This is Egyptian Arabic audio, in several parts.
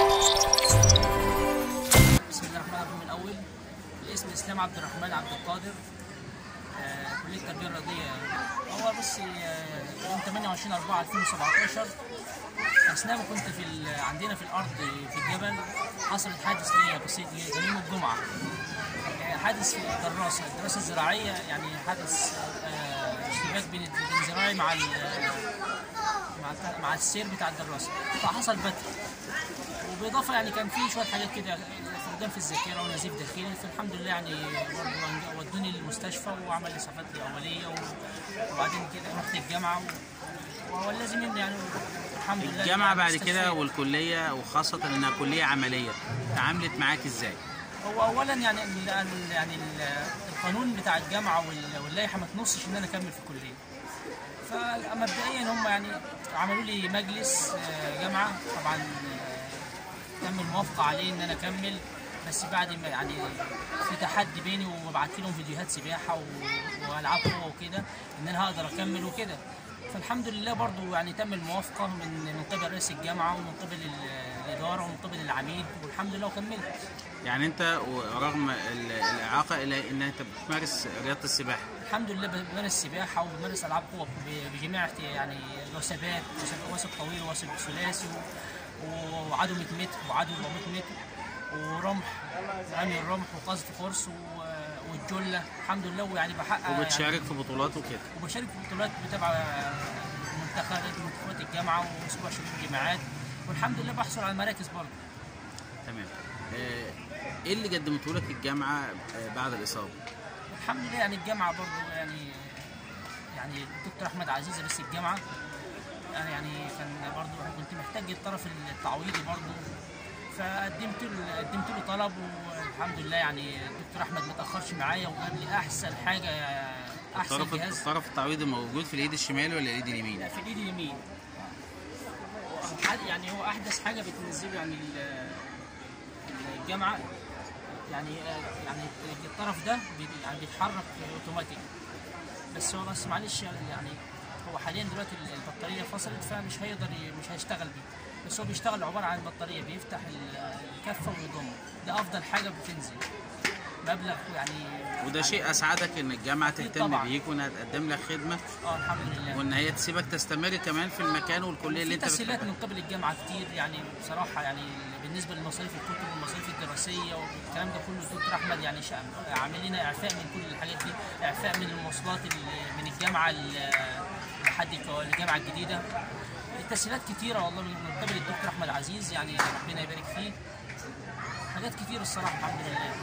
بسم الله الرحمن الرحيم الاول الاسم اسلام عبد الرحمن عبد القادر آه، كليه التربيه الرياضيه هو بص آه، يوم 28 4 2017 اثناء ما كنت في ال- عندنا في الارض في الجبل حصلت حادث ليا بسيط كان يوم الجمعه آه، حادث في الدراسه الدراسه الزراعيه يعني حدث آه، اشتباك بين بين زراعي مع ال- مع الت- مع السير بتاع الدراسه فحصل بتر وبالاضافه يعني كان في شويه حاجات كده فقدان في الذاكره ونزيف داخلي فالحمد لله يعني برضه ودوني المستشفى وعمل اسعافات اوليه و- وبعدين كده رحت الجامعه و- وهو لازم إن يعني الحمد لله الجامعة يعني بعد كده استشفيت. والكلية وخاصة انها كلية عملية تعاملت معاك ازاي؟ هو اولا يعني ال- ال- يعني ال- القانون بتاع الجامعه وال- واللائحه ما تنصش ان انا اكمل في الكليه فمبدئيا هم يعني عملوا لي مجلس آه، جامعه طبعا آه، تم الموافقه عليه ان انا اكمل بس بعد ما يعني في تحدي بيني وببعت لهم فيديوهات سباحه و- والعاب قوه وكده ان انا هقدر اكمل وكده فالحمد لله برضو يعني تم الموافقه من من قبل رئيس الجامعه ومن قبل ال- الاداره ومن قبل العميد والحمد لله وكملت يعني انت رغم ال- الاعاقة الا ان انت بتمارس رياضة السباحة الحمد لله بمارس سباحه وبمارس العاب قوه ب- بجميع احت- يعني الوثبات وثب- وثب طويل وثب ثلاثي و- وعدو 100 متر وعدو 400 متر ورمح رمي الرمح وقذف قرص و- والجله الحمد لله ويعني بحقق يعني وبتشارك في بطولات وكده وبشارك في بطولات بتابع منتخبات منتخبات الجامعه واسبوع شباب الجامعات والحمد لله بحصل على مراكز برضه تمام آه، ايه اللي قدمته لك الجامعة آه، بعد الإصابة؟ الحمد لله يعني الجامعه برضه يعني يعني الدكتور احمد عزيز رئيس الجامعه انا يعني كان برضه كنت محتاج الطرف التعويضي برضه فقدمت له قدمت له طلب والحمد لله يعني الدكتور احمد ما تاخرش معايا وجاب لي احسن حاجه احسن الطرف جهاز الطرف التعويضي موجود في اليد الشمال ولا اليد اليمين؟ لا في الايد اليمين وح- يعني هو احدث حاجه بتنزله يعني ال- الجامعه يعني آه، يعني الطرف ده بي- يعني بيتحرك اوتوماتيك بس هو بس معلش يعني هو حاليا دلوقتي البطاريه فصلت فمش هيقدر ي- مش هيشتغل بيه بس هو بيشتغل عباره عن بطاريه بيفتح ال- الكفه ويضمه ده افضل حاجه بتنزل مبلغ يعني وده يعني- شيء اسعدك ان الجامعة أكيد تهتم طبعاً. بيك وانها تقدم لك خدمة اه الحمد لله وان هي تسيبك تستمر كمان في المكان والكلية اللي في انت تسهيلات بتحبها من قبل الجامعه كتير يعني بصراحه يعني بالنسبه لمصاريف الكتب والمصاريف الدراسيه والكلام ده كله الدكتور احمد يعني شا- عامل لنا اعفاء من كل الحاجات دي اعفاء من المواصلات ال- من الجامعه ل- لحد الك- الجامعه الجديده التسهيلات كتيره والله من من قبل الدكتور احمد عزيز يعني ربنا يبارك فيه حاجات كتير الصراحه الحمد لله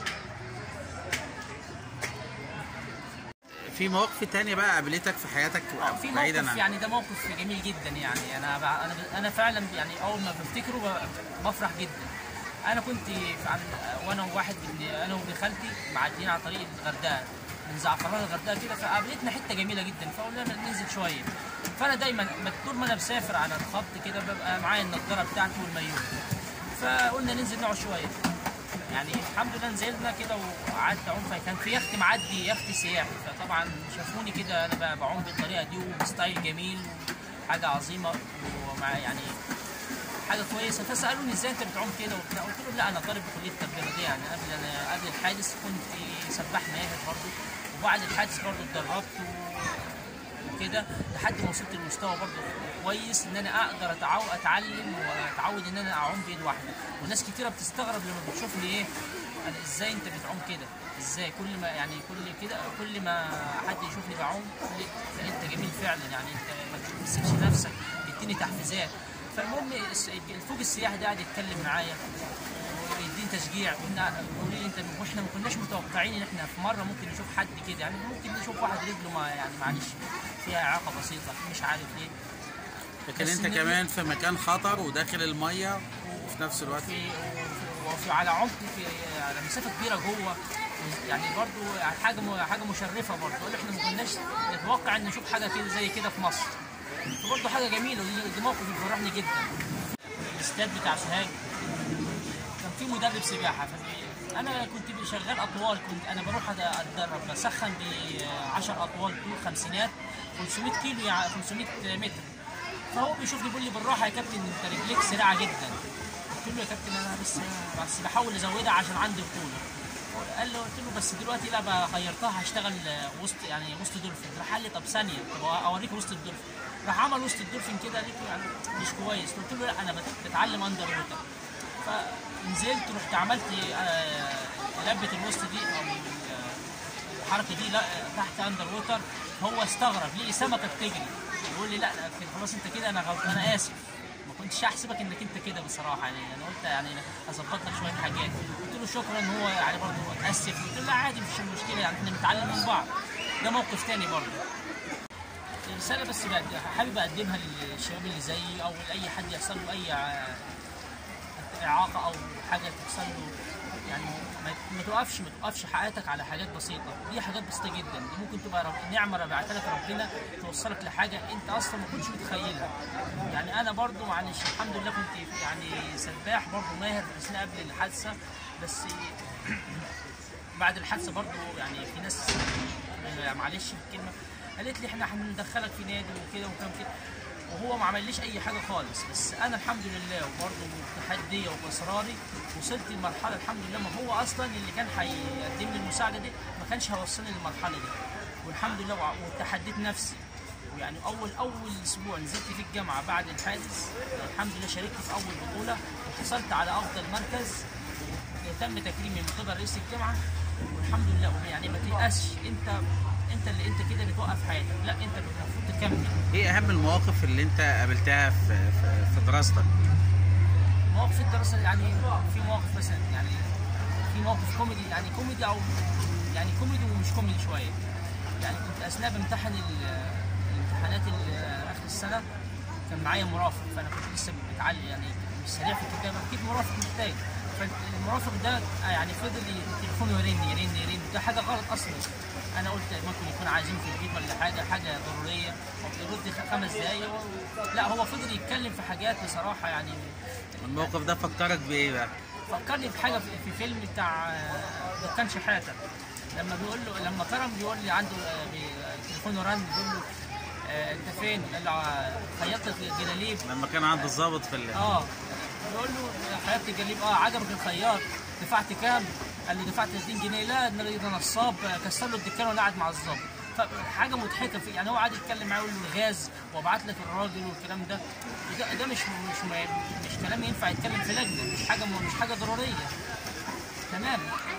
في مواقف تانية بقى قابلتك في حياتك آه، في بعيدا موقف عن يعني ده موقف جميل جدا يعني انا ب- انا ب- انا فعلا يعني اول ما بفتكره ب- بفرح جدا انا كنت في عن وانا وواحد ابن انا وابن خالتي معديين على طريق الغردقه من زعفران الغردقه كده فقابلتنا حته جميله جدا فقلنا ننزل شويه فانا دايما ما- طول ما انا مسافر على الخط كده ببقى معايا النضاره بتاعتي والمايوه فقلنا ننزل نقعد شويه يعني الحمد لله نزلنا كده وقعدت اعوم فكان في يخت معدي يخت سياحي فطبعا شافوني كده انا بقى بعوم بالطريقه دي وبستايل جميل وحاجه عظيمه ومع يعني حاجه كويسه فسالوني ازاي انت بتعوم كده وبتاع قلت لهم لا انا طالب بكليه التربيه دي يعني قبل انا قبل الحادث كنت سباح ماهر برضه وبعد الحادث برضه اتدربت و- وكده لحد ما وصلت لمستوى برضه كويس ان انا اقدر أتعو... اتعلم واتعود ان انا اعوم بايد واحده وناس كتيره بتستغرب لما بتشوفني ايه انا ازاي انت بتعوم كده ازاي كل ما يعني كل كده كل ما حد يشوفني بعوم يقول لي لا انت جميل فعلا يعني انت ما تمسكش نفسك بيديني تحفيزات فالمهم الس- الفوج السياحي ده قاعد يتكلم معايا ويديني تشجيع قلنا يقول لي انت واحنا ما كناش متوقعين ان احنا في مره ممكن نشوف حد كده يعني ممكن نشوف واحد رجله ما يعني معلش فيها اعاقه بسيطه مش عارف ليه لكن بس انت إن- كمان في مكان خطر وداخل المية وفي نفس الوقت في وفي على عمق في على مسافه كبيره جوه يعني برضو حاجه م- حاجه مشرفه برضو احنا ما كناش نتوقع ان نشوف حاجه كده زي كده في مصر فبرضو حاجه جميله ودي دي موقف بيفرحني جدا الاستاد بتاع سوهاج كان في مدرب سباحه فبي... انا كنت شغال اطوال كنت انا بروح أد- اتدرب بسخن ب 10 اطوال طول خمسينات 500 كيلو يعني 500 متر فهو بيشوفني بيقول لي بالراحه يا كابتن انت رجليك سريعه جدا قلت له يا كابتن انا بس بس بحاول ازودها عشان عندي بطوله قال له قلت له بس دلوقتي لا بقى غيرتها هشتغل وسط يعني وسط دولفين راح قال لي طب ثانيه طب اوريك وسط الدولفين راح عمل وسط الدولفين كده لقيته يعني مش كويس قلت له لا انا بت- بتعلم اندر ووتر فنزلت رحت عملت آه، لبه الوسط دي او ال- الحركه دي لا تحت اندر ووتر هو استغرب ليه سمكه بتجري يقول لي لا لا، خلاص انت كده انا غلط انا اسف ما كنتش احسبك انك انت كده بصراحه يعني انا قلت يعني اظبط لك شويه حاجات قلت له شكرا هو يعني برضه هو اتاسف قلت له لا عادي مش مشكله يعني احنا بنتعلم من بعض ده موقف تاني برضه رساله بس بقد- حابب اقدمها للشباب اللي زيي او لاي حد يحصل له اي ع- اعاقه او حاجه تحصل له يعني ما, ما توقفش ما توقفش حياتك على حاجات بسيطه دي حاجات بسيطه جدا دي ممكن تبقى رب... نعمه ربعتها لك ربنا توصلك لحاجه انت اصلا ما كنتش متخيلها يعني انا برضو معلش الحمد لله كنت يعني سباح برضو ماهر في اثناء قبل الحادثه بس بعد الحادثه برضو يعني في ناس معلش في الكلمه قالت لي احنا هندخلك في نادي وكده وكام كده وهو ما عمليش اي حاجه خالص بس انا الحمد لله وبرضه بتحديه وباصراري وصلت لمرحله الحمد لله ما هو اصلا اللي كان هيقدم لي المساعده دي ما كانش هيوصلني للمرحله دي والحمد لله وع- وتحديت نفسي يعني اول اول اسبوع نزلت في الجامعه بعد الحادث الحمد لله شاركت في اول بطوله وحصلت على افضل مركز تم تكريمي من قبل رئيس الجامعه والحمد لله يعني ما تيأسش انت انت اللي انت كده اللي توقف حياتك لا انت اللي المفروض تكمل ايه اهم المواقف اللي انت قابلتها في في, في دراستك مواقف الدراسه يعني في مواقف مثلا يعني في موقف كوميدي يعني كوميدي او يعني كوميدي ومش كوميدي شويه يعني كنت اثناء بامتحن ال- الامتحانات ال- اخر السنه كان معايا مرافق فانا كنت لسه بتعلم يعني مش سريع في الكتابه اكيد مرافق محتاج فالمرافق ده يعني فضل تليفونه يرن يرن يرن ده حاجه غلط اصلا انا قلت ممكن يكون عايزين في البيت ولا حاجه حاجه ضروريه يرد خ- خمس دقايق و- لا هو فضل يتكلم في حاجات بصراحه يعني الموقف ده فكرك بايه بقى فكرني بحاجه في في فيلم بتاع آه، دكان شحاته لما بيقول له لما كرم بيقول لي عنده آه، بي- تليفونه رن بيقول له آه، انت فين؟ قال له آه، خيطت الجلاليب لما كان عند الضابط في ال- اه بيقول له خيطت الجلاليب اه عجبك الخياط دفعت كام؟ قال له دفعت 30 جنيه لا ده ده نصاب آه، كسر له الدكان وانا قاعد مع الظابط فحاجه مضحكه في يعني هو قاعد يتكلم معاه يقول له الغاز وابعت لك الراجل والكلام ده ده, ده مش مش مش كلام ينفع يتكلم في لجنه مش حاجه مش حاجه ضروريه تمام